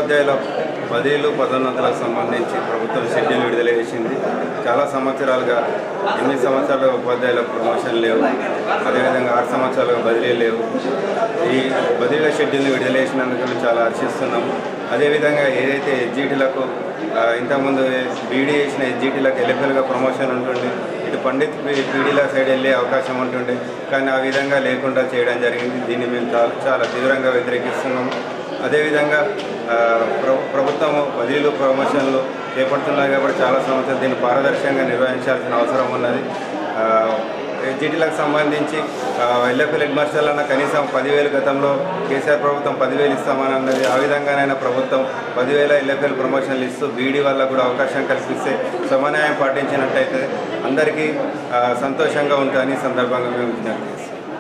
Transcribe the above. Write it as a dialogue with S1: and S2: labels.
S1: ఉపాధ్యాయుల బదిలీలు పదోన్నతులకు సంబంధించి ప్రభుత్వం షెడ్యూల్ విడుదల చేసింది చాలా సంవత్సరాలుగా ఎనిమిది సంవత్సరాలుగా ఉపాధ్యాయులకు ప్రమోషన్ లేవు అదేవిధంగా ఆరు సంవత్సరాలుగా బదిలీ లేవు ఈ బదిలీల షెడ్యూల్ని విడుదల చేసినందుకు మేము చాలా హర్షిస్తున్నాము అదేవిధంగా ఏదైతే ఎస్జీటీలకు ఇంతకుముందు బీడీ చేసిన ఎస్జీటీలకు ఎల్ఎఫ్ఎల్గా ప్రమోషన్ ఉంటుంది ఇటు పండిత్ పీ- పీడీల సైడ్ వెళ్ళే అవకాశం ఉంటుంది కానీ ఆ విధంగా లేకుండా చేయడం జరిగింది దీన్ని మేము చాలా చాలా తీవ్రంగా వ్యతిరేకిస్తున్నాము అదేవిధంగా ఆ, ప్ర ప్రభుత్వం బదిలీలు ప్రమోషన్లు చేపడుతున్నాయి కాబట్టి చాలా సంవత్సరాలు దీన్ని పారదర్శకంగా నిర్వహించాల్సిన అవసరం ఉన్నది ఆ, ఎస్జిటీలకు సంబంధించి ఎల్ఎఫ్ఎల్ హెడ్ మాస్టర్లన్న కనీసం పదివేలు గతంలో కేసీఆర్ ప్రభుత్వం పదివేలు ఇస్తామని అన్నది ఆ విధంగానైనా ప్రభుత్వం పదివేల ఎల్ఎఫ్ఎల్ ప్రమోషన్లు ఇస్తూ బీడీ వల్ల కూడా అవకాశం కల్పిస్తే సమన్వయం పాటించినట్టయితే అందరికీ ఆ, సంతోషంగా ఉంటుందని ఈ సందర్భంగా మేము విజ్ఞప్తి చేస్తున్నాం.